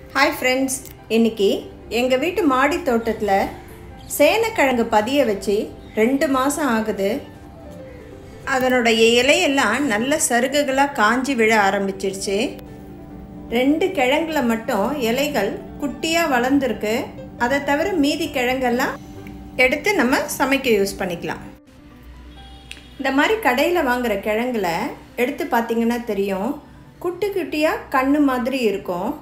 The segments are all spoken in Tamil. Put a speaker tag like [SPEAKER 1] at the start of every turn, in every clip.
[SPEAKER 1] ஹாய் ஃப்ரெண்ட்ஸ் இன்னைக்கு எங்கள் வீட்டு மாடி தோட்டத்தில் சேனக்கிழங்கு பதிய வச்சு ரெண்டு மாதம் ஆகுது அதனுடைய இலையெல்லாம் நல்ல சருகுகளாக காஞ்சி விழ ஆரம்பிச்சிருச்சு ரெண்டு கிழங்குல மட்டும் இலைகள் குட்டியாக வளர்ந்துருக்கு அதை தவிர மீதி கிழங்கெல்லாம் எடுத்து நம்ம சமைக்க யூஸ் பண்ணிக்கலாம் இந்த மாதிரி கடையில் வாங்குகிற கிழங்குல எடுத்து பார்த்தீங்கன்னா தெரியும் குட்டி குட்டியாக கண்ணு மாதிரி இருக்கும்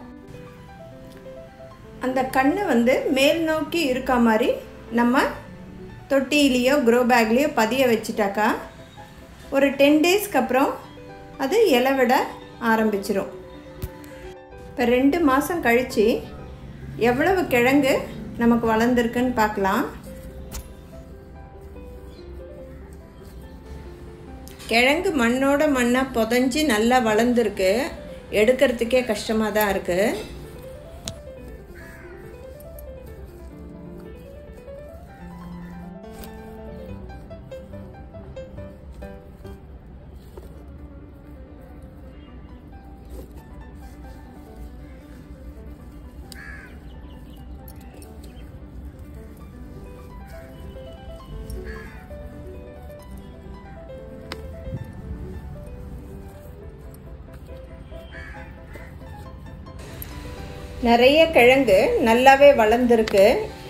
[SPEAKER 1] அந்த கண்ணு வந்து மேல் நோக்கி இருக்க மாதிரி நம்ம தொட்டிலேயோ க்ரோ பேக்லேயோ பதிய வச்சுட்டாக்கா ஒரு டென் டேஸ்க்கு அப்புறம் அது இலை விட ஆரம்பிச்சிரும் இப்போ ரெண்டு மாதம் கழித்து எவ்வளவு கிழங்கு நமக்கு வளர்ந்துருக்குன்னு பார்க்கலாம் கிழங்கு மண்ணோட மண்ணாக புதஞ்சி நல்லா வளர்ந்துருக்கு எடுக்கிறதுக்கே கஷ்டமாக தான் இருக்குது நிறைய கிழங்கு நல்லாவே வளர்ந்துருக்கு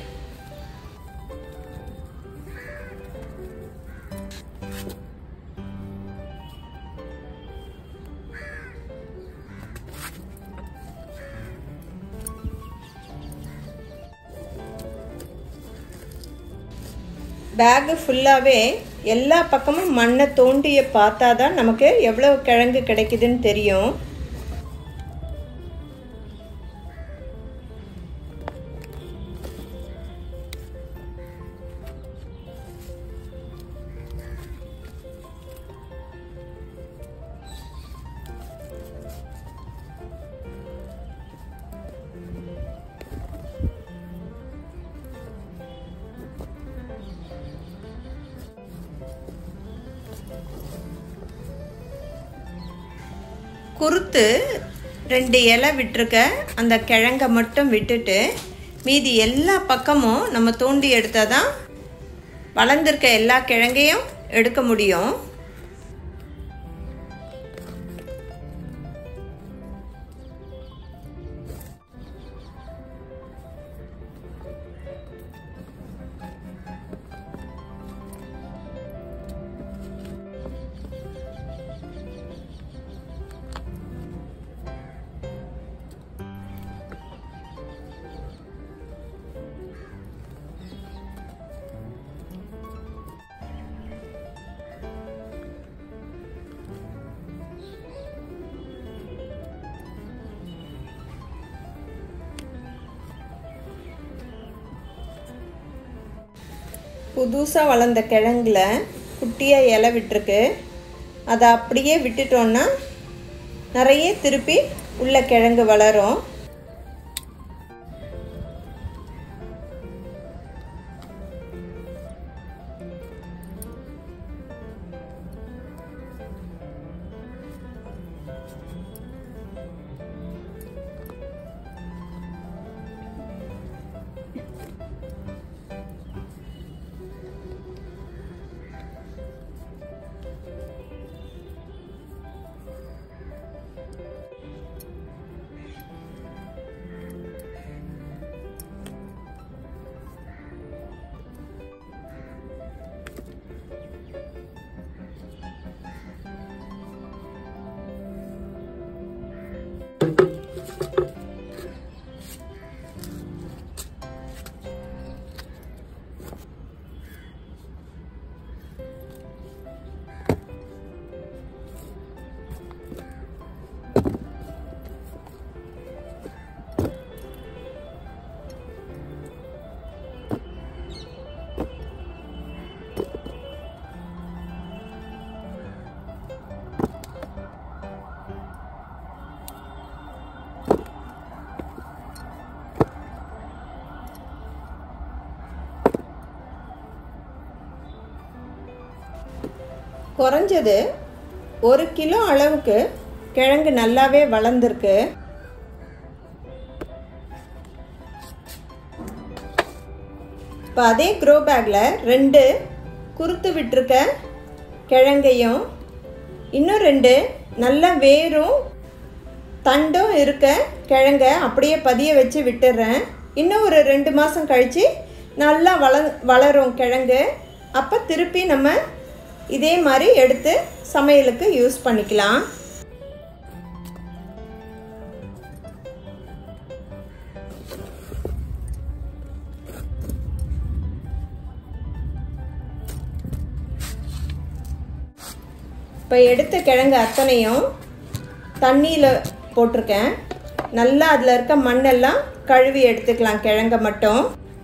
[SPEAKER 1] பேகு ஃபுல்லாகவே எல்லா பக்கமும் மண்ணை தோண்டிய பார்த்தா தான் நமக்கு எவ்வளோ கிழங்கு கிடைக்குதுன்னு தெரியும் குறுத்து ரெண்டு இலை விட்டுருக்க அந்த கிழங்க மட்டும் விட்டுட்டு மீதி எல்லா பக்கமும் நம்ம தூண்டி எடுத்தால் தான் வளர்ந்துருக்க எல்லா கிழங்கையும் எடுக்க முடியும் புதுசாக வளர்ந்த கிழங்குல குட்டியாக இலை விட்டுருக்கு அதை அப்படியே விட்டுட்டோன்னா நிறைய திருப்பி உள்ள கிழங்கு வளரும் குறைஞ்சது ஒரு கிலோ அளவுக்கு கிழங்கு நல்லாவே வளர்ந்துருக்கு இப்போ அதே க்ரோ பேக்கில் ரெண்டு குறுத்து விட்டுருக்க கிழங்கையும் இன்னும் ரெண்டு நல்ல வேரும் தண்டும் இருக்க கிழங்க அப்படியே பதிய வச்சு விட்டுடுறேன் இன்னும் ஒரு ரெண்டு மாதம் கழித்து நல்லா வள வளரும் கிழங்கு அப்போ திருப்பி நம்ம இதே மாதிரி எடுத்து சமையலுக்கு யூஸ் பண்ணிக்கலாம் இப்போ எடுத்த கிழங்கு அத்தனையும் தண்ணியில் போட்டிருக்கேன் நல்லா அதில் இருக்க மண்ணெல்லாம் கழுவி எடுத்துக்கலாம் கிழங்க மட்டும்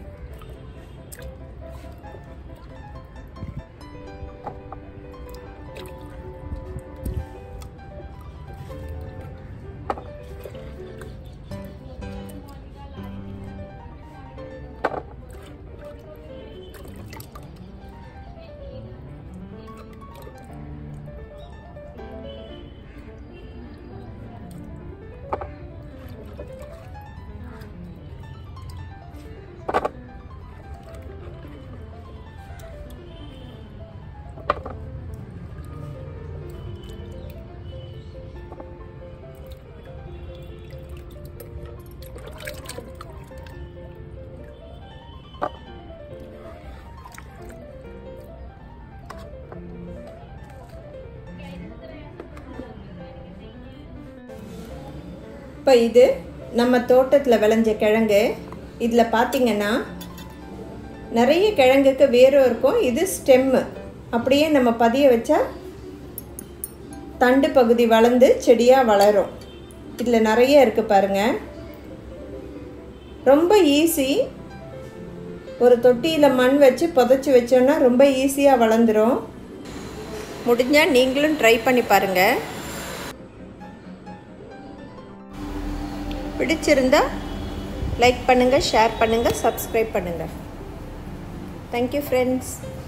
[SPEAKER 1] இப்போ இது நம்ம தோட்டத்தில் விளைஞ்ச கிழங்கு இதில் பார்த்திங்கன்னா நிறைய கிழங்குக்கு வேரும் இருக்கும் இது ஸ்டெம்மு அப்படியே நம்ம பதிய வச்சா தண்டு பகுதி வளர்ந்து செடியாக வளரும் இதில் நிறைய இருக்குது பாருங்கள் ரொம்ப ஈஸி ஒரு தொட்டியில் மண் வச்சு புதைச்சி வச்சோன்னா ரொம்ப ஈஸியாக வளர்ந்துடும் முடிஞ்சால் நீங்களும் ட்ரை பண்ணி பாருங்கள் பிடிச்சிருந்தா லைக் பண்ணுங்கள் ஷேர் பண்ணுங்கள் சப்ஸ்கிரைப் பண்ணுங்கள் தேங்க்யூ ஃப்ரெண்ட்ஸ்